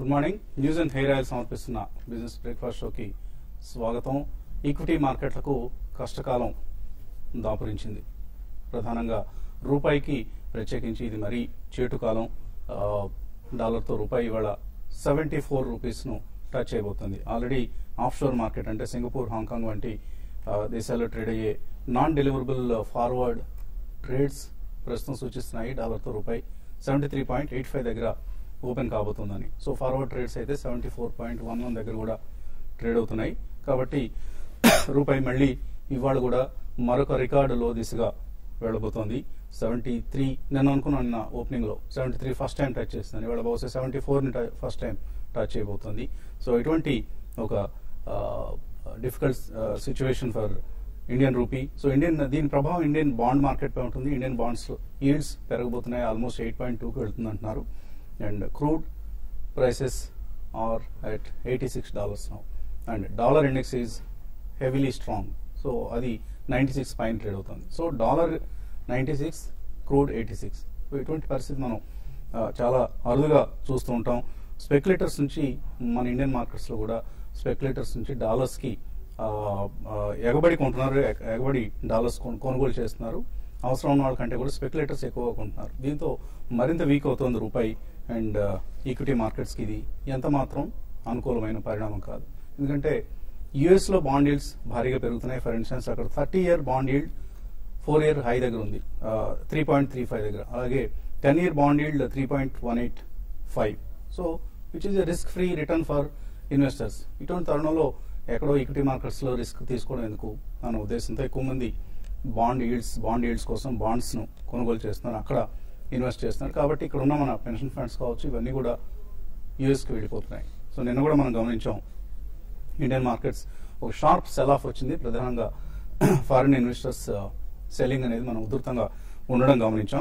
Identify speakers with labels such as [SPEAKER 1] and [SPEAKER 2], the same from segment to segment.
[SPEAKER 1] Good morning news and hair oil సమర్పిస్తున్న business breakfast షోకి స్వాగతం ఈక్విటీ మార్కెట్లకు కష్టకాలం దాపురించింది ప్రధానంగా రూపాయికి ప్రత్యేకించి ఇది మరీ చేటు కాలం ఆ, డాలర్తో రూపాయి ఇవాళ సెవెంటీ ఫోర్ రూపీస్ను టచ్ అయిపోతుంది ఆల్రెడీ ఆఫ్ షోర్ మార్కెట్ అంటే సింగపూర్ హాంకాంగ్ వంటి ఆ, దేశాల్లో ట్రేడ్ అయ్యే నాన్ డెలివరబుల్ ఫార్వర్డ్ ట్రేడ్స్ ప్రస్తుతం సూచిస్తున్నాయి డాలర్తో రూపాయి seventy three point eight five దగ్గర ఓపెన్ కాబోతుందని సో ఫార్వర్డ్ ట్రేడ్స్ అయితే seventy four point one one దగ్గర కూడా ట్రేడ్ అవుతున్నాయి కాబట్టి రూపాయి మళ్ళీ ఇవాళ కూడా మరొక రికార్డు లో దిశగా వెళ్ళబోతోంది సెవెంటీ త్రీ నేను అనుకున్నాను నిన్న ఓపెనింగ్ లో seventy three first time touch చేస్తుంది ఇవాళ బహుశా సెవెంటీ ఫోర్ ని ఫస్ట్ టైం టచ్ చేయబోతుంది సో ఇటువంటి ఒక difficult situation for Indian rupee so Indian దీని ప్రభావం ఇండియన్ బాండ్ మార్కెట్ పై ఉంటుంది ఇండియన్ బాండ్స్ ఈల్డ్స్ పెరగబోతున్నాయి ఆల్మోస్ట్ ఎయిట్ పాయింట్ టూకి వెళ్తుంది అంటున్నారు and crude prices are at 86 dollars now and dollar index is heavily strong so అది నైంటీ సిక్స్ పైన ట్రేడ్ అవుతుంది so dollar ninety six crude eighty six so ఇటువంటి పరిస్థితి మనం ఆ, చాలా అరుదుగా చూస్తూ ఉంటాం స్పెక్యులేటర్స్ నుంచి మన ఇండియన్ మార్కెట్స్లో కూడా స్పెక్యులేటర్స్ నుంచి డాలర్స్కి ఆ, ఆ, ఎగబడి కొంటున్నారు ఎగ- ఎగబడి డాలర్స్ కొను- కొనుగోలు చేస్తున్నారు అవసరం ఉన్న వాళ్ళకంటే కూడా స్పెక్యులేటర్స్ ఎక్కువగా కొంటున్నారు దీంతో మరింత వీక్ అవుతోంది రూపాయి అండ్ ఈక్విటీ మార్కెట్స్కి ఇది ఎంత మాత్రం అనుకూలమైన పరిణామం కాదు ఎందుకంటే యుఎస్ లో బాండ్ ఈల్డ్స్ భారీగా పెరుగుతున్నాయి ఫర్ ఇన్స్టెన్స్ అక్కడ thirty year bond yield four year high దగ్గర ఉంది త్రీ పాయింట్ త్రీ ఫైవ్ దగ్గర అలాగే ten year bond yield three point one eight five so which is a risk free return for investors ఇటువంటి తరుణంలో ఎక్కడో equity markets లో risk తీసుకోవడం ఎందుకు అన్న ఉద్దేశంతో ఎక్కువ మంది బాండ్ ఈల్డ్స్ బాండ్ ఈల్డ్స్ కోసం బాండ్స్ ను కొనుగోలు చేస్తున్నారు అక్కడ ఇన్వెస్ట్ చేస్తున్నారు కాబట్టి ఇక్కడ ఉన్న మన పెన్షన్ ఫండ్స్ కావచ్చు ఇవన్నీ కూడా యుఎస్ కి వెళ్ళిపోతున్నాయి సో నిన్న కూడా మనం గమనించాం ఇండియన్ మార్కెట్స్ ఒక షార్ప్ సెల్ ఆఫ్ వచ్చింది ప్రధానంగా ఫారిన్ ఇన్వెస్టర్స్ సెల్లింగ్ అనేది మనం ఉధృతంగా ఉండడం గమనించాం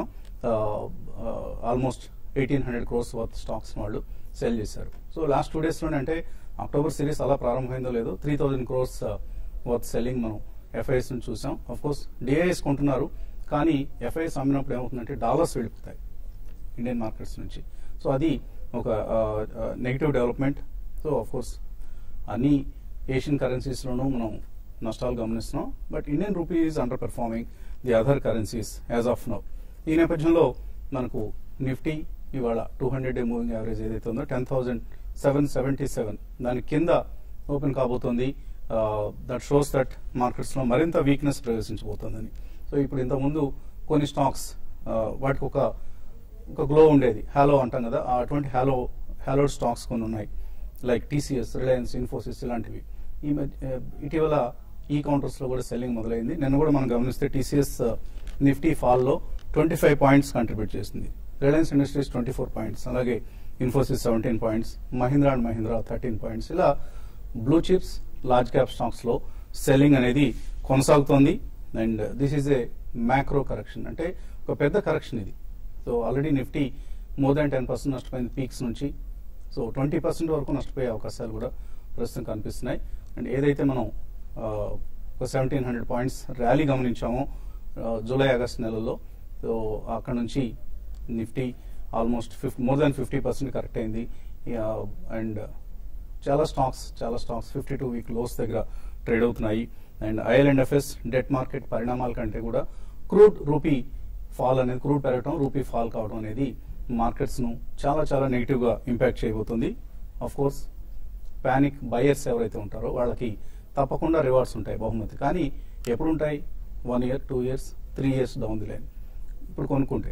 [SPEAKER 1] almost eighteen hundred crores worth stocks వాళ్ళు సెల్ చేశారు సో లాస్ట్ టూ డేస్ లోనే అంటే అక్టోబర్ సిరీస్ అలా ప్రారంభమైందో లేదో three thousand crores worth selling మనం ఎఫ్ఐఎస్ నుంచి చూసాం అఫ్ కోర్స్ డిఐఎస్ కొంటున్నారు కానీ ఎఫ్ఐఎస్ అమ్మినప్పుడు ఏమవుతుందంటే డాలర్స్ వెళ్ళిపోతాయి ఇండియన్ మార్కెట్స్ నుంచి సో అది ఒక negative development so of course అన్ని ఏషియన్ కరెన్సీస్లోనూ మనం నష్టాలు గమనిస్తున్నాం but Indian rupee is underperforming the other currencies as of now ఈ నేపథ్యంలో మనకు నిఫ్టీ ఇవాళ two hundred day moving average ఏదైతే ఉందో ten thousand seven seventy seven దాని కింద ఓపెన్ కాబోతోంది దట్ షోస్ దట్ మార్కెట్స్లో మరింత వీక్నెస్ ప్రవేశించబోతోందని సో ఇప్పుడు ఇంతకుముందు కొన్ని స్టాక్స్ వాటికి ఒక ఒక గ్లో ఉండేది హ్యాలో అంటాం కదా ఆ అటువంటి హ్యాలో హ్యాలో స్టాక్స్ కొన్ని ఉన్నాయి లైక్ టీసీఎస్ రిలయన్స్ ఇన్ఫోసిస్ ఇలాంటివి ఈ మధ్య ఇటీవల ఈ కౌంటర్స్ లో కూడా సెల్లింగ్ మొదలైంది నిన్న కూడా మనం గమనిస్తే టీసీఎస్ నిఫ్టీ ఫాల్ లో ట్వంటీ ఫైవ్ పాయింట్స్ కంట్రిబ్యూట్ చేసింది Reliance Industries twenty four points అలాగే Infosys seventeen points Mahindra and Mahindra thirteen points ఇలా blue chips large cap stocks లో సెల్లింగ్ అనేది కొనసాగుతోంది and this is a macro correction అంటే ఒక పెద్ద కరెక్షన్ ఇది so already Nifty more than ten percent నష్టపోయింది పీక్స్ నుంచి సో ట్వంటీ పర్సెంట్ వరకు నష్టపోయే అవకాశాలు కూడా ప్రస్తుతం కనిపిస్తున్నాయి అండ్ ఏదైతే మనం ఆ, ఒక సెవెంటీన్ హండ్రెడ్ పాయింట్స్ ర్యాలీ గమనించామో ఆ, జూలై ఆగస్ట్ నెలలో సో అక్కడ నుంచి నిఫ్టీ ఆల్మోస్ట్ ఫిఫ్ more than fifty percent correct అయింది అండ్ చాలా స్టాక్స్ చాలా stocks fifty two week lows దగ్గర ట్రేడ్ అవుతున్నాయి and IL and FS debt market పరిణామాల కంటే కూడా క్రూడ్ రూపీ ఫాల్ అనేది క్రూడ్ పెరగడం రూపీ ఫాల్ కావడం అనేది మార్కెట్స్ ను చాలా చాలా నెగిటివ్ గా ఇంపాక్ట్ చేయబోతుంది అఫ్ కోర్స్ పానిక్ బయర్స్ ఎవరైతే ఉంటారో వాళ్ళకి తప్పకుండా రివార్డ్స్ ఉంటాయి బహుమతి కానీ ఎప్పుడు ఉంటాయి one year two years three years down the line ఇప్పుడు కొనుక్కుంటే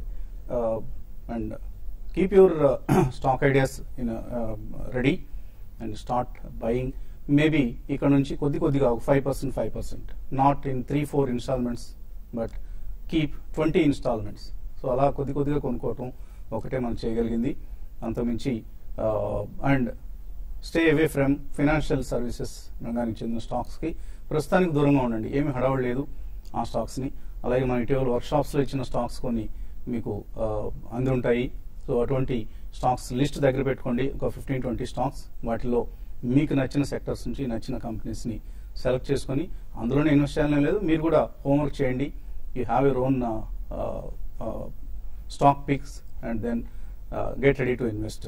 [SPEAKER 1] and keep your stock ideas in ready and start buying maybe ఇక్కడ నుంచి కొద్ది కొద్దిగా five percent five percent not in three four installments but keep twenty installments so అలా కొద్ది కొద్దిగా కొనుక్కోవటం ఒకటే మనం చేయగలిగింది అంతకుమించి and stay away from financial services రంగానికి చెందిన స్టాక్స్ కి ప్రస్తుతానికి దూరంగా ఉండండి ఏమి హడావుడు లేదు ఆ స్టాక్స్ ని అలాగే మన ఇటీవల వర్క్ షాప్స్ లో ఇచ్చిన స్టాక్స్ కొన్ని మీకు ఆ, అంది ఉంటాయి సో అటువంటి స్టాక్స్ లిస్ట్ దగ్గర పెట్టుకోండి ఒక ఫిఫ్టీన్ ట్వంటీ స్టాక్స్ వాటిలో మీకు నచ్చిన సెక్టర్స్ నుంచి నచ్చిన కంపెనీస్ ని సెలెక్ట్ చేసుకొని అందులోనే ఇన్వెస్ట్ చేయాలని లేదు మీరు కూడా హోంవర్క్ చేయండి you have your own stock picks and then get ready to invest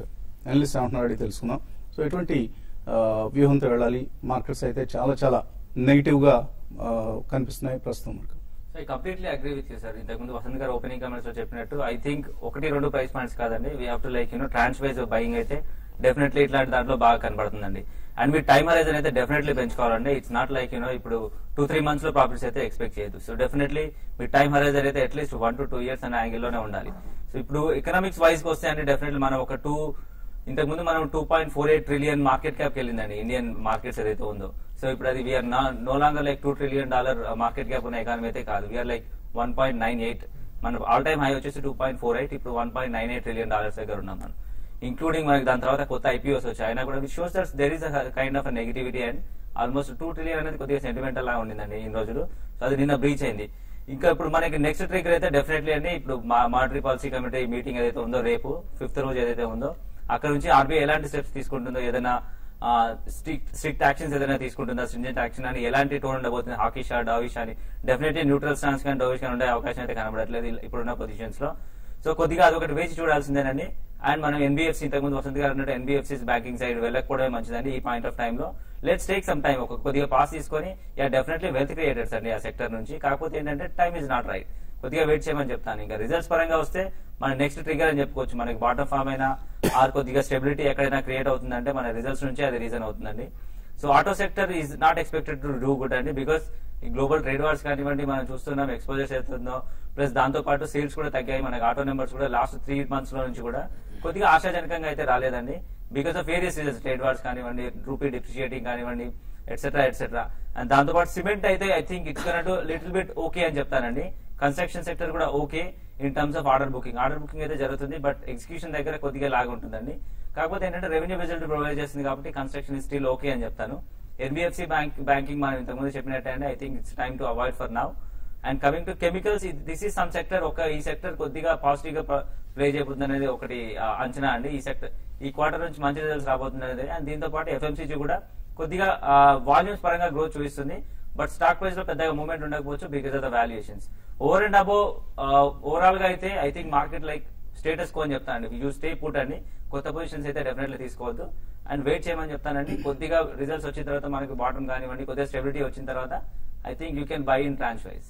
[SPEAKER 1] analyst ఏమంటున్నాడు అడిగి తెలుసుకుందాం సో ఎటువంటి ఆ, వ్యూహంతో వెళ్ళాలి మార్కెట్స్ అయితే చాలా చాలా నెగిటివ్ గా ఆ, కనిపిస్తున్నాయి ప్రస్తుతం మనకు
[SPEAKER 2] so I completely agree with you sir ఇంతకుముందు వసంత్ గారు ఓపెనింగ్ కమెంట్స్ లో చెప్పినట్టు ఐ థింక్ ఒకటి రెండు ప్రైస్ పాయింట్స్ కాదండి we have to like you know trans wise buying అయితే డెఫినెట్లీ ఇట్లాంటి దాంట్లో బాగా కనబడుతుందండి అండ్ మీ టైం హరైజన్ అయితే డెఫినెట్లీ పెంచుకోవాలండి ఇట్స్ నాట్ లైక్ యూనో ఇప్పుడు టూ త్రీ మంత్స్ లో ప్రాఫిట్స్ అయితే ఎక్స్పెక్ట్ చేయదు సో డెఫినెట్లీ మీ టైం హరైజన్ అయితే at least one to two years అనే యాంగిల్ లోనే ఉండాలి సో ఇప్పుడు ఎకనామిక్స్ వైజ్ వస్తే అంటే డెఫినెట్లీ మనం ఒక టూ ఇంతకుముందు మనం two point four eight trillion market cap వెళ్ళిందండి ఇండియన్ మార్కెట్స్ ఏదైతే ఉందో సో ఇప్పుడు అది we're no longer like two trillion dollar market cap ఉన్న ఎకానమీ అయితే కాదు we're like one point nine eight మన ఆల్ టైమ్ హై వచ్చేసి టూ పాయింట్ ఫోర్ ఎయిట్ ఇప్పుడు one point nine eight trillion dollars దగ్గర ఉన్నాం మనం ఇంక్లూడింగ్ మనకి దాని తర్వాత కొత్త ఐపీఓస్ వచ్చాయి అయినా కూడా shows that there is kind of negativity and almost two trillion అనేది కొద్దిగా సెంటిమెంటల్ లా ఉండిందండి ఈ రోజులు సో అది నిన్న బ్రీచ్ అయింది ఇంకా ఇప్పుడు మనకి నెక్స్ట్ ట్రిగర్ అయితే డెఫినెట్లీ అండి ఇప్పుడు మా మానిటరీ పాలసీ కమిటీ మీటింగ్ ఏదైతే ఉందో రేపు ఫిఫ్త్ రోజు ఏదైతే ఉందో అక్కడ నుంచి ఆర్బీఐ ఎలాంటి స్టెప్స్ తీసుకుంటుందో ఏదైనా స్ట్రిక్ట్ స్ట్రిక్ట్ యాక్షన్స్ ఏదైనా తీసుకుంటుందా స్ట్రింజెంట్ యాక్షన్ అని ఎలాంటి టోన్ ఉండబోతుంది హాకీ షా డావిష్ అని డెఫినెట్లీ న్యూట్రల్ స్టాన్స్ కానీ డోవిష్ కానీ ఉండే అవకాశం అయితే కనబడట్లేదు ఇల్- ఇప్పుడున్న పొజిషన్స్ లో సో కొద్దిగా అదొకటి వేచి చూడాల్సిందేనండి అండ్ మనం ఎన్బిఎఫ్సి ఇంతకుముందు వసంత్ గారు అన్నట్టు ఎన్బిఎఫ్సిస్ బ్యాంకింగ్ సైడ్ వెళ్ళకపోవడమే మంచిదండి ఈ పాయింట్ ఆఫ్ టైంలో లెట్స్ టేక్ సమ్ టైం ఒక కొద్దిగా పాస్ తీసుకొని యా డెఫినెట్లీ వెల్త్ క్రియేటర్స్ అండి ఆ సెక్టర్ నుంచి కాకపోతే ఏంటంటే టైం ఇస్ నాట్ రైట్ కొద్దిగా వెయిట్ చేయమని చెప్తాను ఇంకా రిజల్ట్స్ పరంగా వస్తే మన నెక్స్ట్ ట్రిగర్ అని చెప్పుకోవచ్చు మనకి బాటమ్ ఫామ్ అయినా ఆర్ కొద్దిగా స్టెబిలిటీ ఎక్కడైనా క్రియేట్ అవుతుందంటే మన రిజల్ట్స్ నుంచి అది రీజన్ అవుతుందండి so auto sector is not expected to do good అండి బికాస్ ఈ గ్లోబల్ ట్రేడ్ వార్స్ కానివ్వండి మనం చూస్తున్నాం ఎక్స్పోజర్స్ అవుతుందో ప్లస్ దాంతో పాటు సేల్స్ కూడా తగ్గాయి మనకి ఆటో నెంబర్స్ కూడా లాస్ట్ త్రీ మంత్స్ లో నుంచి కూడా కొద్దిగా ఆశాజనకంగా అయితే రాలేదండి because of various reasons trade wars కానివ్వండి రూపీ డిప్రిషియేటింగ్ కానివ్వండి ఎట్సెట్రా ఎట్సెట్రా అండ్ దాంతో పాటు సిమెంట్ అయితే I think it's kind of little bit okay అని చెప్తానండి కన్స్ట్రక్షన్ సెక్టర్ కూడా okay in terms of order booking order booking అయితే జరుగుతుంది బట్ ఎగ్జిక్యూషన్ దగ్గర కొద్దిగా లాగా ఉంటుందండి కాకపోతే ఏంటంటే రెవెన్యూ రిజల్ట్ ప్రొవైడ్ చేస్తుంది కాబట్టి కన్స్ట్రక్షన్ స్టిల్ ఓకే అని చెప్తాను ఎన్బిఎఫ్సి బ్యాంక్ బ్యాంకింగ్ మనం ఇంతకుముందు చెప్పినట్టే అండి I think it's time to avoid for now and coming to chemicals this is some sector ఒక ఈ సెక్టర్ కొద్దిగా పాజిటివ్ గా ప్లే చేయబోతుంది అనేది ఒకటి ఆ, అంచనా అండి ఈ సెక్టర్ ఈ క్వార్టర్ నుంచి మంచి రిజల్ట్స్ రాబోతుంది అనేది అండ్ దీంతో పాటు ఎఫ్ఎంసీజీ కూడా కొద్దిగా వాల్యూమ్స్ పరంగా గ్రోత్ చూపిస్తుంది బట్ స్టాక్ ప్రైస్ లో పెద్దగా మూవ్మెంట్ ఉండకపోవచ్చు because of the valuations over and అబో ఓవరాల్ గా అయితే I think market like status quo అని చెప్తానండి యూ స్టే పుట్ అండి కొత్త పొజిషన్స్ అయితే డెఫినెట్లీ తీసుకోవద్దు అండ్ వెయిట్ చేయమని చెప్తానండి కొద్దిగా రిజల్ట్స్ వచ్చిన తర్వాత మనకి బాటమ్ కానివ్వండి కొద్దిగా స్టెబిలిటీ వచ్చిన తర్వాత I think you can buy in tranche wise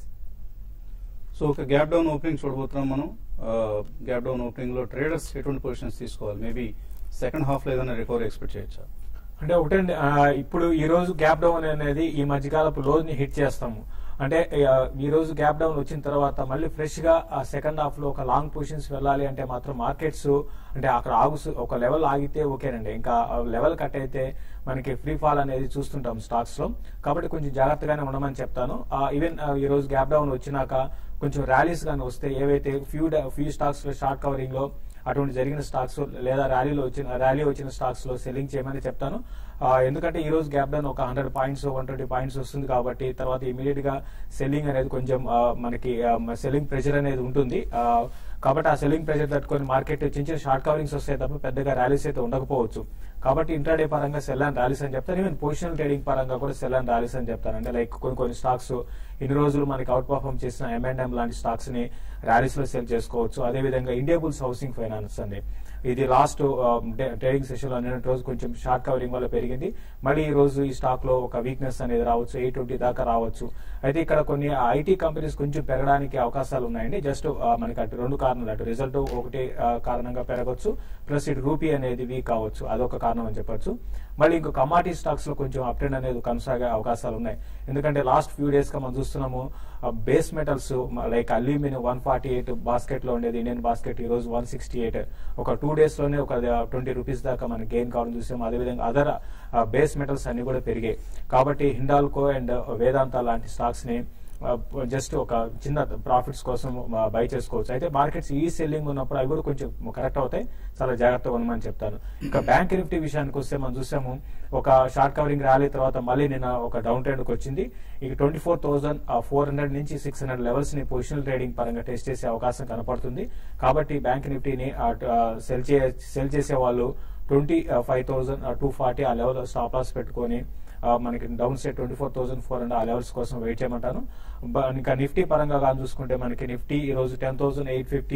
[SPEAKER 1] so ఒక గ్యాప్ డౌన్ ఓపెనింగ్ చూడబోతున్నాం మనం గ్యాప్ డౌన్ ఓపెనింగ్ లో ట్రేడర్స్ ఎటువంటి పొజిషన్స్ తీసుకోవాలి మేబీ సెకండ్ హాఫ్ లో ఏదైనా రికవరీ ఎక్స్పెక్ట్ చేయొచ్చా
[SPEAKER 3] అంటే ఒకటండి ఆ, ఇప్పుడు ఈ రోజు గ్యాప్ డౌన్ అనేది ఈ మధ్యకాలపు లోజ్ ని హిట్ చేస్తాము అంటే ఆ, ఈ రోజు గ్యాప్ డౌన్ వచ్చిన తర్వాత మళ్ళీ ఫ్రెష్ గా ఆ సెకండ్ హాఫ్ లో ఒక లాంగ్ పొజిషన్స్ వెళ్ళాలి అంటే మాత్రం మార్కెట్స్ అంటే అక్కడ ఆగు ఒక లెవెల్ ఆగితే ఓకేనండి ఇంకా లెవెల్ కట్ అయితే మనకి ఫ్రీ ఫాల్ అనేది చూస్తుంటాం స్టాక్స్ లో కాబట్టి కొంచెం జాగ్రత్తగానే ఉండమని చెప్తాను ఈవెన్ ఈ రోజు గ్యాప్ డౌన్ వచ్చినాక కొంచెం ర్యాలీస్ కానీ వస్తే ఏవైతే ఫ్యూ ఫ్యూ స్టాక్స్ లో షార్ట్ కవరింగ్ లో అటువంటి జరిగిన స్టాక్స్ లేదా ర్యాలీలో వచ్చిన ర్యాలీ వచ్చిన స్టాక్స్ లో సెల్లింగ్ చేయమని చెప్తాను ఆ, ఎందుకంటే ఈ రోజు గ్యాప్ డౌన్ ఒక hundred points one twenty points వస్తుంది కాబట్టి తర్వాత ఇమీడియట్ గా సెల్లింగ్ అనేది కొంచెం ఆ, మనకి సెల్లింగ్ ప్రెషర్ అనేది ఉంటుంది ఆ, కాబట్టి ఆ సెల్లింగ్ ప్రెషర్ తట్టుకొని మార్కెట్ చిన్న చిన్న షార్ట్ కవరింగ్స్ వస్తాయి తప్ప పెద్దగా ర్యాలీస్ అయితే ఉండకపోవచ్చు కాబట్టి ఇంట్రాడే పరంగా సెల్ అండ్ ర్యాలీస్ అని చెప్తాను ఈవెన్ పొజిషనల్ ట్రేడింగ్ పరంగా కూడా సెల్ అండ్ ర్యాలీస్ అని చెప్తాను అంటే లైక్ కొన్ని కొన్ని స్టాక్స్ ఇన్ని రోజులు మనకి అవుట్ పర్ఫార్మ్ చేసిన ఎంఎండ్ఎం లాంటి స్టాక్స్ ని ర్యాలీస్ లో సెల్ చేసుకోవచ్చు అదేవిధంగా ఇండియా బుల్స్ హౌసింగ్ ఫైనాన్స్ అండి ఇది లాస్ట్ ట్రేడింగ్ సెషన్ లో నిన్నటి రోజు కొంచెం షార్ట్ కవరింగ్ వల్ల పెరిగింది మళ్ళీ ఈ రోజు ఈ స్టాక్ లో ఒక వీక్నెస్ అనేది రావచ్చు ఎయిట్ ట్వంటీ దాకా రావచ్చు అయితే ఇక్కడ కొన్ని ఐటీ కంపెనీస్ కొంచెం పెరగడానికి అవకాశాలు ఉన్నాయండి జస్ట్ మనకి అటు రెండు కారణాలు అటు రిజల్ట్ ఒకటి ఆ, కారణంగా పెరగవచ్చు ప్లస్ ఇటు రూపీ అనేది వీక్ అవ్వచ్చు అదొక కారణం అని చెప్పొచ్చు మళ్ళీ ఇంకో కమాడిటీ స్టాక్స్ లో కొంచెం అప్ ట్రెండ్ అనేది కొనసాగే అవకాశాలు ఉన్నాయి ఎందుకంటే లాస్ట్ ఫ్యూ డేస్ గా మనం చూస్తున్నాము base metals like aluminium one forty eight basket లో ఉండేది ఇండియన్ బాస్కెట్ ఈ రోజు వన్ సిక్స్టీ ఎయిట్ ఒక టూ డేస్ లోనే ఒక ట్వంటీ రూపీస్ దాకా మనకి గెయిన్ కావడం చూసాం అదేవిధంగా అదర్ బేస్ మెటల్స్ అన్ని కూడా పెరిగాయి కాబట్టి హిండాల్కో అండ్ వేదాంత లాంటి స్టాక్స్ ని జస్ట్ ఒక చిన్న ప్రాఫిట్స్ కోసం బై చేసుకోవచ్చు అయితే మార్కెట్స్ ఈ సెల్లింగ్ ఉన్నప్పుడు అవి కూడా కొంచెం కరెక్ట్ అవుతాయి చాలా జాగ్రత్తగా ఉండమని చెప్తాను ఇంకా బ్యాంక్ నిఫ్టీ విషయానికి వస్తే మనం చూసాము ఒక షార్ట్ కవరింగ్ ర్యాలీ తర్వాత మళ్ళీ నిన్న ఒక డౌన్ ట్రెండ్ కి వచ్చింది ఇక twenty four thousand four hundred నుంచి సిక్స్ హండ్రెడ్ లెవెల్స్ ని పొజిషనల్ ట్రేడింగ్ పరంగా టెస్ట్ చేసే అవకాశం కనపడుతుంది కాబట్టి బ్యాంక్ నిఫ్టీని సెల్ చే సెల్ చేసే వాళ్ళు twenty five thousand two forty ఆ లెవెల్ స్టాప్ లాస్ పెట్టుకొని ఆ, మనకి down side twenty four thousand four hundred ఆ లెవెల్స్ కోసం వెయిట్ చేయమంటాను బ- ఇంకా నిఫ్టీ పరంగా కానీ చూసుకుంటే మనకి నిఫ్టీ ఈ రోజు టెన్ థౌసండ్ ఎయిట్ ఫిఫ్టీ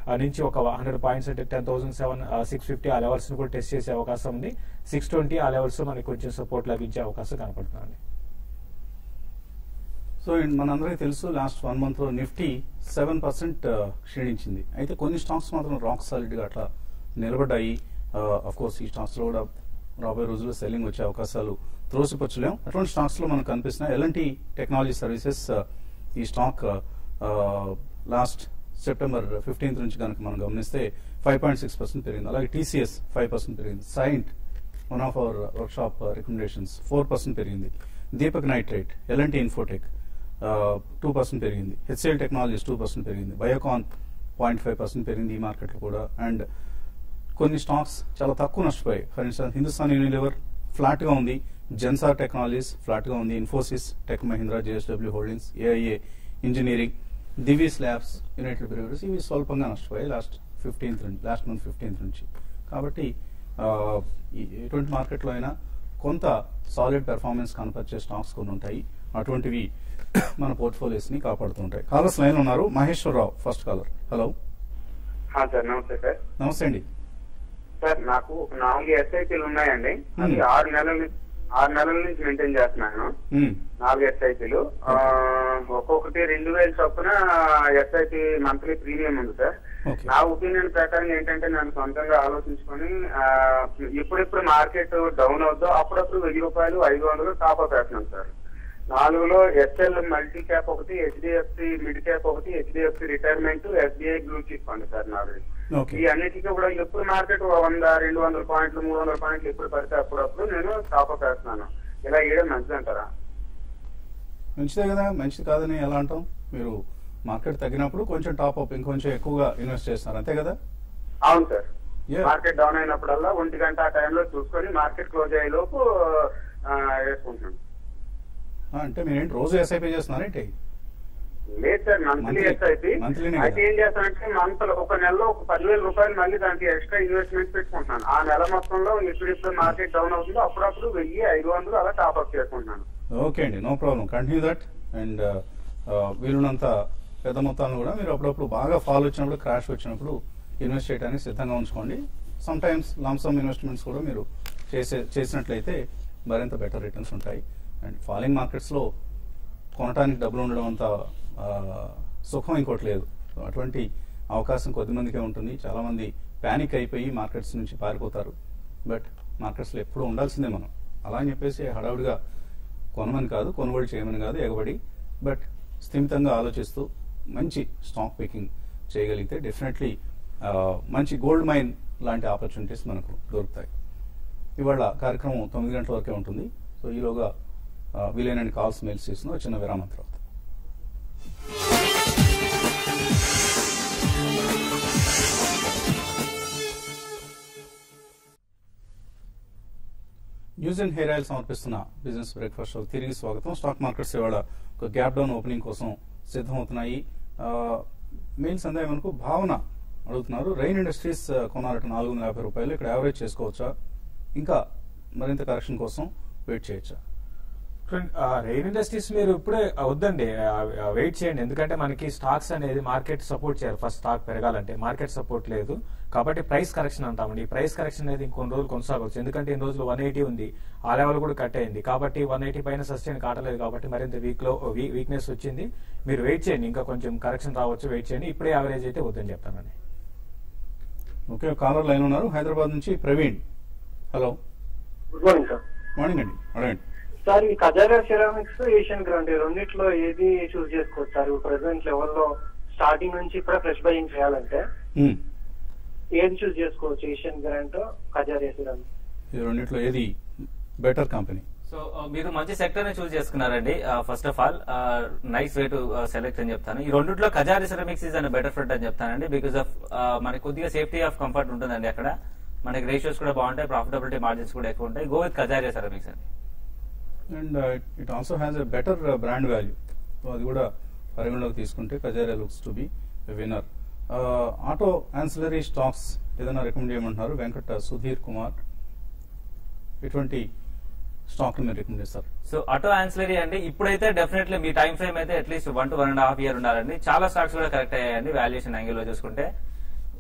[SPEAKER 3] ఆ నుంచి ఒక హండ్రెడ్ పాయింట్స్ అంటే ten thousand seven six fifty ఆ లెవెల్స్ ని కూడా టెస్ట్ చేసే అవకాశం ఉంది సిక్స్ ట్వంటీ ఆ లెవెల్స్ లో మనకి కొంచెం సపోర్ట్ లభించే అవకాశం కనపడుతుంది
[SPEAKER 1] సో అండ్ మనందరికీ తెలుసు లాస్ట్ వన్ మంత్ లో నిఫ్టీ సెవెన్ పర్సెంట్ క్షీణించింది అయితే కొన్ని స్టాక్స్ మాత్రం రాక్ సాలిడ్ గా అట్లా నిలబడ్డాయి అఫ్ కోర్స్ ఈ స్టాక్స్ లో కూడా రాబోయే రోజుల్లో సెల్లింగ్ వచ్చే అవకాశాలు త్రోసిపరచలేం అటువంటి స్టాక్స్ లో మనకు కనిపిస్తున్నాయి ఎల్ఎన్టీ టెక్నాలజీ సర్వీసెస్ ఈ స్టాక్ లాస్ట్ సెప్టెంబర్ ఫిఫ్టీన్త్ నుంచి కనుక మనం గమనిస్తే ఫైవ్ పాయింట్ సిక్స్ పర్సెంట్ పెరిగింది అలాగే టీసీఎస్ ఫైవ్ పర్సెంట్ పెరిగింది Cyient one of our workshop recommendations four percent పెరిగింది దీపక్ నైట్రేట్ ఎల్ఎన్టీ ఇన్ఫోటెక్ టూ పర్సెంట్ పెరిగింది హెచ్సిఎల్ టెక్నాలజీస్ టూ పర్సెంట్ పెరిగింది బయోకాన్ పాయింట్ ఫైవ్ పర్సెంట్ పెరిగింది ఈ మార్కెట్లో కూడా అండ్ కొన్ని స్టాక్స్ చాలా తక్కువ నష్టపోయాయి for instance Hindustan Unilever flat గా ఉంది జెన్సార్ టెక్నాలజీస్ ఫ్లాట్ గా ఉంది Infosys tech Mahindra JSW holdings AIA engineering Divi's labs United Breweries ఇవి స్వల్పంగా నష్టపోయాయి లాస్ట్ ఫిఫ్టీన్త్ నుంచి లాస్ట్ మంత్ ఫిఫ్టీన్త్ నుంచి కాబట్టి ఆ, ఈ- ఎటువంటి మార్కెట్లో అయినా కొంత సాలిడ్ పెర్ఫార్మెన్స్ కనపరిచే స్టాక్స్ కొన్ని ఉంటాయి అటువంటివి మన పోర్ట్ఫోలియోస్ ని కాపాడుతుంటాయి కాలర్స్ లైన్ ఉన్నారు మహేశ్వరరావు ఫస్ట్ కాలర్ హలో
[SPEAKER 4] ఆ, సార్ నమస్తే సార్
[SPEAKER 1] నమస్తే అండి
[SPEAKER 4] సార్ నాకు నాలుగు ఎస్ఐపీలు ఉన్నాయండి అది
[SPEAKER 1] Hmm.
[SPEAKER 4] ఆరు నెలల నుంచి ఆరు నెలల నుంచి మెయింటైన్ చేస్తున్నాను
[SPEAKER 1] మ్మ్.
[SPEAKER 4] నాలుగు ఎస్ఐపీలు ఒక్కొక్కటి రెండు వేలు చొప్పున ఎస్ఐపి మంత్లీ ప్రీమియం ఉంది సార్
[SPEAKER 1] ఓకే
[SPEAKER 4] నా ఒపీనియన్ ప్రకారం ఏంటంటే నేను సొంతంగా ఆలోచించుకొని ఆ, ఎప్పుడెప్పుడు మార్కెట్ డౌన్ అవుతుందో అప్పుడప్పుడు వెయ్యి రూపాయలు ఐదు వందలు టాప్ అప్ వేస్తున్నాను సార్ నాలుగులో ఎస్ఎల్ మల్టీ క్యాప్ ఒకటి హెచ్డిఎఫ్సి మిడ్ క్యాప్ ఒకటి HDFC retirement SBI blue chip fund sir నాది
[SPEAKER 1] ఓకే
[SPEAKER 4] ఈ అన్నిటికీ కూడా ఎప్పుడు మార్కెట్ వంద రెండు వందల పాయింట్లు మూడు వందల పాయింట్లు ఎప్పుడు పడితే అప్పుడప్పుడు నేను టాప్ అప్ వేస్తున్నాను ఇలా వేయడం మంచిది అంటారా
[SPEAKER 1] మంచిదే కదా మంచిది కాదని ఎలా అంటాం మీరు మార్కెట్ తగ్గినప్పుడు కొంచెం టాప్ అప్ ఇంకొంచెం ఎక్కువగా ఇన్వెస్ట్ చేస్తున్నారు అంతే కదా
[SPEAKER 4] అవును సార్
[SPEAKER 1] Yeah.
[SPEAKER 4] మార్కెట్ డౌన్ అయినప్పుడల్లా ఒంటి గంట ఆ టైంలో చూసుకొని మార్కెట్ క్లోజ్ అయ్యే లోపు ఆ, వేసుకుంటున్నాను
[SPEAKER 1] ఆ, అంటే మీరు ఏంటి రోజు ఎస్ఐపీ చేస్తున్నారేంటి
[SPEAKER 4] లేదు sir monthly
[SPEAKER 1] Monthly.
[SPEAKER 4] SIP
[SPEAKER 1] Monthly నే
[SPEAKER 4] అయితే
[SPEAKER 1] కదా.
[SPEAKER 4] ఏం చేస్తానంటే మంత్ ఒక నెలలో ఒక పదివేల రూపాయలు మళ్ళీ దానికి ఎక్స్ట్రా ఇన్వెస్ట్మెంట్ పెట్టుకుంటున్నాను ఆ నెల మొత్తంలో ఎప్పుడు ఎప్పుడు మార్కెట్ డౌన్ అవుతుందో అప్పుడప్పుడు వెయ్యి ఐదు వందలు అలా టాప్ అప్ చేసుకుంటున్నాను
[SPEAKER 1] ఓకే అండి no problem continue that and వీలున్నంత పెద్ద మొత్తాలను కూడా మీరు అప్పుడప్పుడు బాగా ఫాల్ వచ్చినప్పుడు క్రాష్ వచ్చినప్పుడు ఇన్వెస్ట్ చేయడానికి సిద్ధంగా ఉంచుకోండి సమ్ టైమ్స్ లాంసమ్ ఇన్వెస్ట్మెంట్స్ కూడా మీరు చేసే చేసినట్లయితే మరింత బెటర్ రిటర్న్స్ ఉంటాయి అండ్ ఫాలింగ్ మార్కెట్స్లో కొనడానికి డబ్బులు ఉండడం అంత ఆ, సుఖం ఇంకోటి లేదు So, అటువంటి అవకాశం కొద్దిమందికే ఉంటుంది చాలా మంది ప్యానిక్ అయిపోయి మార్కెట్స్ నుంచి పారిపోతారు బట్ మార్కెట్స్లో ఎప్పుడూ ఉండాల్సిందే మనం అలా అని చెప్పేసి హడావుడిగా కొనమని కాదు కొనుగోలు చేయమని కాదు ఎగబడి బట్ స్థిమితంగా ఆలోచిస్తూ మంచి స్టాక్ పికింగ్ చేయగలిగితే డెఫినెట్లీ మంచి గోల్డ్ మైన్ లాంటి ఆపర్చునిటీస్ మనకు దొరుకుతాయి ఇవాళ కార్యక్రమం తొమ్మిది గంటల వరకే ఉంటుంది సో ఈలోగా ఆ, వీలైనన్ని కాల్స్ మెయిల్స్ చేసిన చిన్న విరామం తర్వాత న్యూస్ అండ్ హెయిర్ ఆయిల్ సమర్పిస్తున్న బిజినెస్ బ్రేక్ఫాస్ట్ షో తిరిగి స్వాగతం స్టాక్ మార్కెట్స్ ఇవాళ ఒక గ్యాప్ డౌన్ ఓపెనింగ్ కోసం సిద్ధమవుతున్నాయి మెయిల్స్ అందే మనకు భావన అడుగుతున్నారు రైన్ ఇండస్ట్రీస్ ఆ, కొనాలట నాలుగు వందల యాభై రూపాయలు ఇక్కడ యావరేజ్ చేసుకోవచ్చా ఇంకా మరింత కరెక్షన్ కోసం వెయిట్ చేయొచ్చా
[SPEAKER 3] రెయిన్ ఇండస్ట్రీస్ మీరు ఇప్పుడే వద్దండి వెయిట్ చేయండి ఎందుకంటే మనకి స్టాక్స్ అనేది మార్కెట్ సపోర్ట్ చేయాలి ఫస్ట్ స్టాక్ పెరగాలంటే మార్కెట్ సపోర్ట్ లేదు కాబట్టి ప్రైస్ కరెక్షన్ అంటామండి ఈ ప్రైస్ కరెక్షన్ అనేది ఇంకొన్ని రోజులు కొనసాగవచ్చు ఎందుకంటే ఈ రోజులు వన్ ఎయిటీ ఉంది ఆ లెవెల్ కూడా కట్ అయింది కాబట్టి వన్ ఎయిటీ పైన సస్టైన్ కావట్లేదు కాబట్టి మరింత వీక్ లో వీక్నెస్ వచ్చింది మీరు వెయిట్ చేయండి ఇంకా కొంచెం కరెక్షన్ రావచ్చు వెయిట్ చేయండి ఇప్పుడే యావరేజ్ అయితే వద్దని చెప్తానండి
[SPEAKER 1] ఓకే కాలర్ లైన్ ఉన్నారు హైదరాబాద్ నుంచి Praveen hello
[SPEAKER 5] good morning sir
[SPEAKER 1] morning అండి అడగండి
[SPEAKER 5] సార్ ఈ కజారా సెరామిక్స్ ఏషియన్ గ్రాండ్ ఈ రెండిట్లో ఏది చూస్ చేసుకోవచ్చు సార్ ప్రెసెంట్ లెవెల్లో స్టార్టింగ్ నుంచి కూడా ఫ్రెష్ బయింగ్ చేయాలంటే
[SPEAKER 1] Hmm.
[SPEAKER 5] ఏది చూస్ చేసుకోవచ్చు ఏషియన్ గ్రాండ్ కజారియా సెరామిక్స్
[SPEAKER 1] ఈ రెండిట్లో ఏది బెటర్ కంపెనీ
[SPEAKER 2] సో మీరు మంచి సెక్టర్ ని చూస్ చేసుకున్నారండి first of all nice way to select అని చెప్తాను ఈ రెండిట్లో కజారి సెరమిక్స్ ఇస్ అనే బెటర్ ఫిట్ అని చెప్తానండి బికాస్ ఆఫ్ మనకి కొద్దిగా సేఫ్టీ ఆఫ్ కంఫర్ట్ ఉంటుందండి అక్కడ మనకి రేషియోస్ కూడా బాగుంటాయి ప్రాఫిటబిలిటీ మార్జిన్స్ కూడా ఎక్కువ ఉంటాయి గో విత్ కజారియా సెరమిక్స్ అండి
[SPEAKER 1] and it also has a better brand value so అది కూడా పరిగణలోకి తీసుకుంటే Kajaria looks to be winner auto ancillary stocks ఏదైనా రికమెండ్ చేయమంటున్నారు వెంకట సుధీర్ కుమార్ ఎటువంటి స్టాక్ మీరు రికమెండ్ చేస్తారు
[SPEAKER 2] సో ఆటో ఆన్సిలరీ అండి ఇప్పుడైతే డెఫినెట్లీ మీ టైం ఫ్రేమ్ అయితే at least one two one and half year ఉండాలండి చాలా స్టాక్స్ కూడా కరెక్ట్ అయ్యాయండి వాల్యుయేషన్ యాంగిల్ లో చూసుకుంటే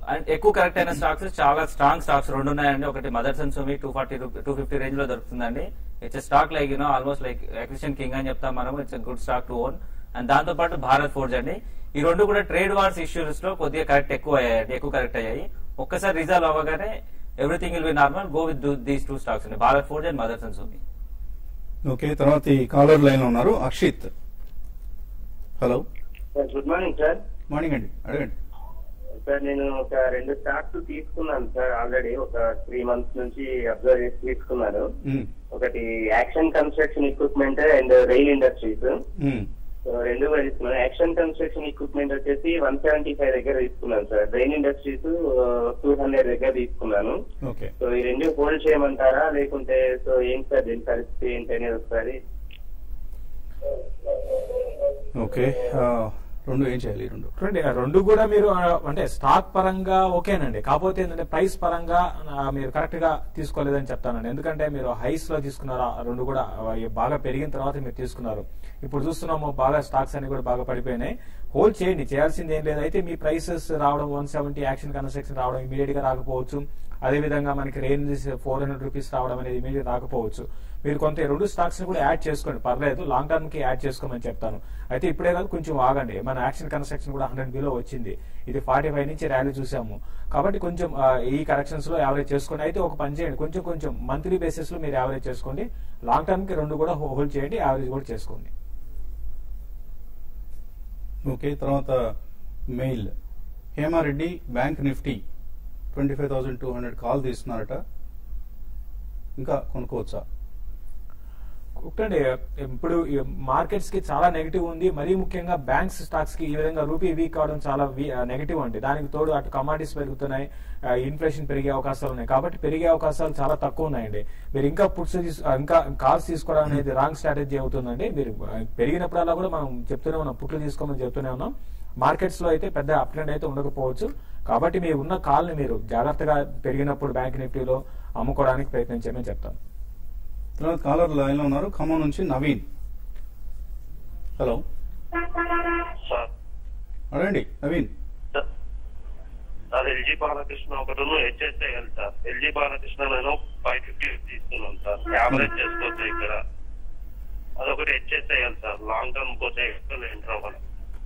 [SPEAKER 2] అండ్ ఎక్కువ కరెక్ట్ అయిన స్టాక్స్ చాలా స్ట్రాంగ్ స్టాక్స్ రెండు ఉన్నాయండి ఒకటి Motherson Sumi two forty two fifty range లో దొరుకుతుందండి it's stock like you know almost like acquisition king అని చెప్తాం మనం it's good stock to own and దాంతో పాటు భారత్ ఫోర్జ్ అండి ఈ రెండు కూడా ట్రేడ్ వార్స్ ఇష్యూస్ లో కొద్దిగా కరెక్ట్ ఎక్కువ అయ్యాయి ఎక్కువ కరెక్ట్ అయ్యాయి ఒక్కసారి రిజాల్వ్ అవ్వగానే everything will be normal go with these two stocks అండి Bharat forge and Motherson Sumi
[SPEAKER 1] okay తర్వాత ఈ కాలర్ లైన్ లో ఉన్నారు Akshit hello
[SPEAKER 6] good morning sir
[SPEAKER 1] morning అండి అడగండి
[SPEAKER 6] సార్ నేను ఒక రెండు స్టాక్స్ తీసుకున్నాను సార్ ఆల్రెడీ ఒక త్రీ మంత్స్ నుంచి అబ్జర్వ్ చేసి తీసుకున్నాను
[SPEAKER 1] మ్మ్.
[SPEAKER 6] ఒకటి action construction equipment and rail industries
[SPEAKER 1] మ్మ్.
[SPEAKER 6] సో రెండు కూడా తీసుకున్నాను యాక్షన్ కన్స్ట్రక్షన్ ఎక్విప్మెంట్ వచ్చేసి వన్ సెవెంటీ ఫైవ్ దగ్గర తీసుకున్నాను sir rail industries two hundred దగ్గర తీసుకున్నాను
[SPEAKER 1] ఓకే
[SPEAKER 6] సో ఈ రెండు హోల్డ్ చేయమంటారా లేకుంటే సో ఏం సార్ దీని పరిస్థితి ఏంటి అనేది ఒకసారి
[SPEAKER 1] ఓకే ఆ, రెండు ఏం చేయాలి ఈ రెండు
[SPEAKER 3] చూడండి ఆ రెండు కూడా మీరు ఆ, అంటే స్టాక్ పరంగా ఓకేనండి కాకపోతే ఏంటంటే ప్రైస్ పరంగా ఆ, మీరు కరెక్ట్ గా తీసుకోలేదని చెప్తానండి ఎందుకంటే మీరు హైస్ లో తీసుకున్నారు ఆ రెండు కూడా ఆ, బాగా పెరిగిన తర్వాత మీరు తీసుకున్నారు ఇప్పుడు చూస్తున్నాము బాగా స్టాక్స్ అన్ని కూడా బాగా పడిపోయినాయి హోల్డ్ చేయండి చేయాల్సింది ఏం లేదు అయితే మీ ప్రైసెస్ రావడం వన్ సెవెంటీ యాక్షన్ కన్స్ట్రక్షన్ రావడం ఇమీడియట్ గా రాకపోవచ్చు అదే విధంగా మనకి రేంజ్ ఫోర్ హండ్రెడ్ రూపీస్ రావడం అనేది ఇమీడియట్ రాకపోవచ్చు మీరు కొంత ఈ రెండు స్టాక్స్ ని కూడా యాడ్ చేసుకోండి పర్లేదు లాంగ్ టర్మ్ కి యాడ్ చేసుకోమని చెప్తాను అయితే ఇప్పుడే కాదు కొంచెం ఆగండి మన యాక్షన్ కన్స్ట్రక్షన్ కూడా హండ్రెడ్ బిలో వచ్చింది ఇది ఫార్టీ ఫైవ్ నుంచి ర్యాలీ చూసాము కాబట్టి కొంచెం ఆ, ఈ కరెక్షన్స్ లో యావరేజ్ చేసుకోండి అయితే ఒక పని చేయండి కొంచెం కొంచెం మంత్లీ బేసిస్ లో మీరు యావరేజ్ చేసుకోండి లాంగ్ టర్మ్ కి రెండు కూడా హోల్డ్ చేయండి యావరేజ్ కూడా చేసుకోండి
[SPEAKER 1] ఓకే తర్వాత mail Hemareddy bank Nifty twenty five thousand two hundred call తీస్తున్నారట ఇంకా కొనుక్కోవచ్చా
[SPEAKER 3] ఒకటండి ఇప్పుడు మార్కెట్స్ కి చాలా నెగిటివ్ ఉంది మరీ ముఖ్యంగా బ్యాంక్స్ స్టాక్స్ కి ఈ విధంగా రూపీ వీక్ అవడం చాలా నెగిటివ్ అండి దానికి తోడు అటు కమాడిటీస్ పెరుగుతున్నాయి ఇన్ఫ్లేషన్ పెరిగే అవకాశాలు ఉన్నాయి కాబట్టి పెరిగే అవకాశాలు చాలా తక్కువ ఉన్నాయండి మీరు ఇంకా పుట్స్ ఇంకా కాల్స్ తీసుకోవడం అనేది రాంగ్ స్ట్రాటజీ అవుతుందండి మీరు ఆ, పెరిగినప్పుడల్లా కూడా మనం చెప్తూనే ఉన్నాం పుట్లు తీసుకోమని చెప్తూనే ఉన్నాం మార్కెట్స్ లో అయితే పెద్ద అప్ ట్రెండ్ అయితే ఉండకపోవచ్చు కాబట్టి మీరు ఉన్న కాల్ని మీరు జాగ్రత్తగా పెరిగినప్పుడు బ్యాంక్ నిఫ్టీలో అమ్ముకోవడానికి ప్రయత్నించమని చెప్తాను
[SPEAKER 1] తర్వాత కాలర్ లైన్ లో ఉన్నారు ఖమ్మం నుంచి నవీన్ హలో
[SPEAKER 7] సార్
[SPEAKER 1] అడగండి నవీన్
[SPEAKER 7] సార్ ఎల్జీ బాలకృష్ణ ఒకటి హెచ్ఎస్ఐఎల్ సార్ ఎల్జీ బాలకృష్ణ నేను ఫైవ్ ఫిఫ్టీ తీసుకున్నాం సార్ యావరేజ్ చేసుకోవచ్చు ఇక్కడ అదొకటి హెచ్ఎస్ఐఎల్ సార్ లాంగ్ టర్మ్ కోసం ఎక్కువ ఎంటర్ అవ్వాలి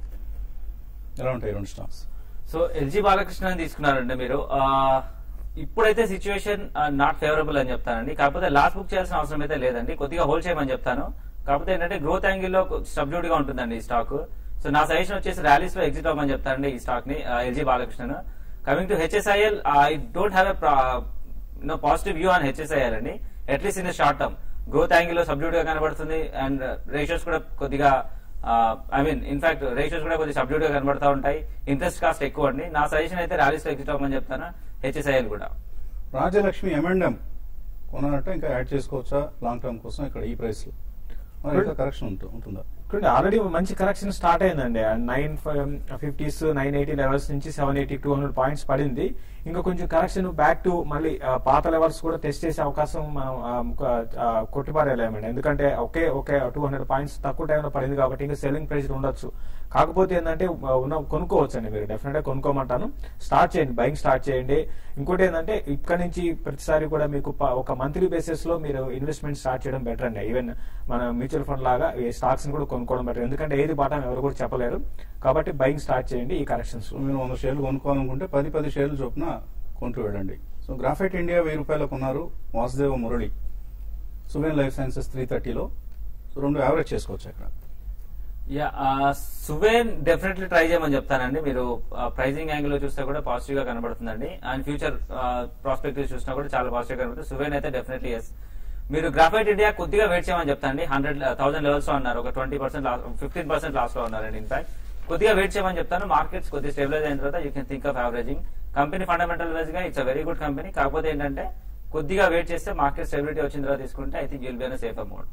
[SPEAKER 1] ఎలా ఉంటాయి రెండు స్టాక్స్
[SPEAKER 2] సో ఎల్జీ బాలకృష్ణ తీసుకున్నారండి మీరు ఆ, ఇప్పుడైతే సిచ్యువేషన్ నాట్ ఫేవరబుల్ అని చెప్తానండి కాకపోతే లాస్ట్ బుక్ చేయాల్సిన అవసరం అయితే లేదండి కొద్దిగా హోల్డ్ చేయమని చెప్తాను కాకపోతే ఏంటంటే గ్రోత్ యాంగిల్ లో సబ్డ్యూడ్ గా ఉంటుందండి ఈ స్టాక్ సో నా సజెషన్ వచ్చేసి ర్యాలీస్ లో ఎగ్జిట్ అవ్వమని చెప్తానండి ఈ స్టాక్ ని LG Balakrishna coming to HSIL I don't have a positive view on HSIL అండి at least in the short term growth angle లో సబ్డ్యూడ్ గా కనబడుతుంది అండ్ రేషియోస్ కూడా కొద్దిగా ఐ మీన్ ఇన్ఫాక్ట్ రేషియోస్ కూడా కొద్దిగా సబ్డ్యూడ్ గా కనబడతా ఉంటాయి ఇంట్రెస్ట్ కాస్ట్ ఎక్కువ అండి నా సజెషన్ అయితే ర్యాలీస్ లో ఎగ్జిట్ అవ్వమని చెప్తాను హెచ్ఎస్ఐఎల్ కూడా
[SPEAKER 1] రాజలక్ష్మి ఎంఎండ్ఎం కొనాలంటే ఇంకా యాడ్ చేసుకోవచ్చా లాంగ్ టర్మ్ కోసం ఇక్కడ ఈ ప్రైస్ లో మరి ఇంకా కరెక్షన్ ఉంటుందా
[SPEAKER 3] చూడండి ఆల్రెడీ మంచి కరెక్షన్ స్టార్ట్ అయిందండి nine fifties nine eighty levels నుంచి seven eighty two hundred points పడింది ఇంకా కొంచెం కరెక్షన్ బ్యాక్ టు మళ్ళీ ఆ, పాత లెవెల్స్ కూడా టెస్ట్ చేసే అవకాశం మనం ఆ, క- ఆ, కొట్టిపారేయలేమండి ఎందుకంటే ఒకే ఒకే టూ హండ్రెడ్ పాయింట్స్ తక్కువ టైంలో పడింది కాబట్టి ఇంకా సెల్లింగ్ ప్రైస్ ఉండొచ్చు కాకపోతే ఏంటంటే ఆ, ఉన్న కొనుక్కోవచ్చు అండి మీరు డెఫినెట్ గా కొనుక్కోమంటాను స్టార్ట్ చేయండి బయింగ్ స్టార్ట్ చేయండి ఇంకోటి ఏంటంటే ఇక్కడ నుంచి ప్రతిసారి కూడా మీకు ప- ఒక మంత్లీ బేసిస్ లో మీరు ఇన్వెస్ట్మెంట్ స్టార్ట్ చేయడం బెటర్ అండి ఈవెన్ మన మ్యూచువల్ ఫండ్ లాగా ఈ స్టాక్స్ ని కూడా కొనుక్కోవడం బెటర్ ఎందుకంటే ఏది బాటం ఎవరు కూడా చెప్పలేరు కాబట్టి బయింగ్ స్టార్ట్ చేయండి ఈ కరెక్షన్స్
[SPEAKER 1] సో మీరు వంద షేర్లు కొనుక్కోవాలనుకుంటే పది పది షేర్లు చొప్పున కొంటూ వెళ్ళండి సో గ్రాఫైట్ ఇండియా వెయ్యి రూపాయలకు కొన్నారు Vasudeva Murali Suven life sciences three థర్టీలో సో రెండు యావరేజ్ చేసుకోవచ్చు అక్కడ
[SPEAKER 2] యా సువేన్ డెఫినెట్లీ ట్రై చేయమని చెప్తానండి మీరు ప్రైజింగ్ యాంగిల్ లో చూస్తే కూడా పాజిటివ్ గా కనబడుతుందండి అండ్ ఫ్యూచర్ ప్రాస్పెక్టివ్ చూసినా కూడా చాలా పాజిటివ్ గా కనబడుతుంది సువేన్ అయితే డెఫినెట్లీ ఎస్ మీరు గ్రాఫైట్ ఇండియా కొద్దిగా వెయిట్ చేయమని చెప్తానండి హండ్రెడ్ థౌసండ్ లెవెల్స్ లో ఉన్నారు ఒక twenty percent fifteen percent loss లో ఉన్నారండి ఇన్ఫాక్ట్ కొద్దిగా వెయిట్ చేయమని చెప్తాను మార్కెట్స్ కొద్దిగా స్టెబిలైజ్ అయిన తర్వాత you can think of averaging company fundamental wise గా it's a very good company కాకపోతే ఏంటంటే కొద్దిగా వెయిట్ చేస్తే మార్కెట్ స్టెబిలిటీ వచ్చిన తర్వాత తీసుకుంటే I think you'll be safe amount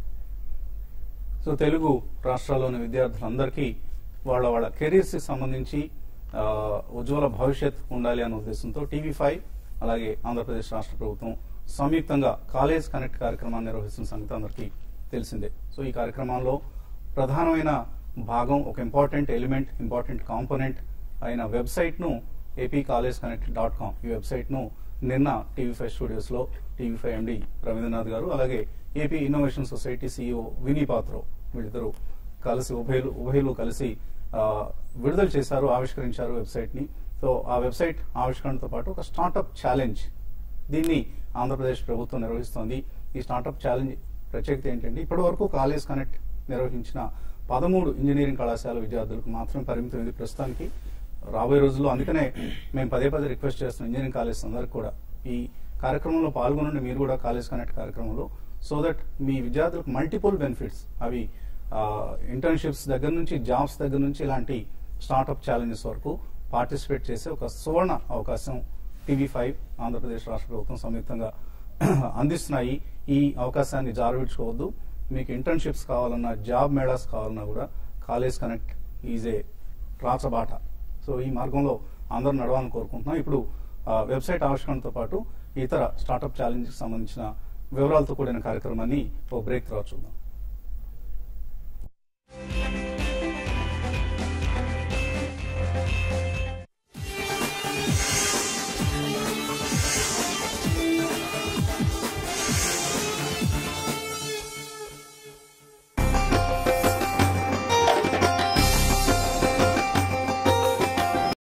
[SPEAKER 1] so Telugu రాష్ట్రాల్లోని విద్యార్థులందరికీ వాళ్ళ వాళ్ళ కెరీర్స్ కి సంబంధించి ఆ, ఉజ్వల భవిష్యత్ ఉండాలి అనే ఉద్దేశంతో టీవీ ఫైవ్ అలాగే ఆంధ్రప్రదేశ్ రాష్ట్ర ప్రభుత్వం సంయుక్తంగా కాలేజ్ కనెక్ట్ కార్యక్రమాన్ని నిర్వహిస్తున్న సంగతి అందరికీ తెలిసిందే సో ఈ కార్యక్రమంలో ప్రధానమైన భాగం ఒక ఇంపార్టెంట్ ఎలిమెంట్ ఇంపార్టెంట్ కాంపోనెంట్ అయిన వెబ్సైట్ ను AP college connect dot com ఈ వెబ్సైట్ను నిన్న టీవీ ఫైవ్ స్టూడియోస్లో టీవీ ఫైవ్ ఎండి రవీంద్రనాథ్ గారు అలాగే AP innovation society CEO Vini Patro వీళ్ళిద్దరూ కలిసి ఉభయలు ఉభయలు కలిసి ఆ, విడుదల చేశారు ఆవిష్కరించారు వెబ్సైట్ ని సో ఆ వెబ్సైట్ ఆవిష్కరణతో పాటు ఒక స్టార్టప్ ఛాలెంజ్ దీన్ని ఆంధ్రప్రదేశ్ ప్రభుత్వం నిర్వహిస్తోంది ఈ స్టార్టప్ ఛాలెంజ్ ప్రత్యేకత ఏంటంటే ఇప్పటి వరకు కాలేజ్ కనెక్ట్ నిర్వహించిన పదమూడు ఇంజనీరింగ్ కళాశాల విద్యార్థులకు మాత్రమే పరిమితమైంది ప్రస్తుతానికి రాబోయే రోజుల్లో అందుకనే మేము పదే పదే రిక్వెస్ట్ చేస్తున్నాం ఇంజనీరింగ్ కాలేజ్ అందరికి కూడా ఈ కార్యక్రమంలో పాల్గొనండి మీరు కూడా కాలేజ్ కనెక్ట్ కార్యక్రమంలో సో దట్ మీ విద్యార్థులకు మల్టిపుల్ బెనిఫిట్స్ అవి ఇంటర్న్షిప్స్ దగ్గర నుంచి జాబ్స్ దగ్గర నుంచి ఇలాంటి స్టార్టప్ ఛాలెంజెస్ వరకు పార్టిసిపేట్ చేసే ఒక సువర్ణ అవకాశం టీవీ ఫైవ్ ఆంధ్రప్రదేశ్ రాష్ట్ర ప్రభుత్వం సంయుక్తంగా అందిస్తున్నాయి ఈ అవకాశాన్ని జారవిడ్చుకోవద్దు మీకు ఇంటర్న్షిప్స్ కావాలన్నా జాబ్ మేళాస్ కావాలన్నా కూడా కాలేజ్ కనెక్ట్ ఈజ్ ఏ రాచబాట సో ఈ మార్గంలో అందరూ నడవాలని కోరుకుంటున్నాం ఇప్పుడు ఆ, వెబ్సైట్ ఆవిష్కరణతో పాటు ఇతర స్టార్టప్ ఛాలెంజ్కి సంబంధించిన వివరాలతో కూడిన కార్యక్రమాన్ని ఓ బ్రేక్ తర్వాత చూద్దాం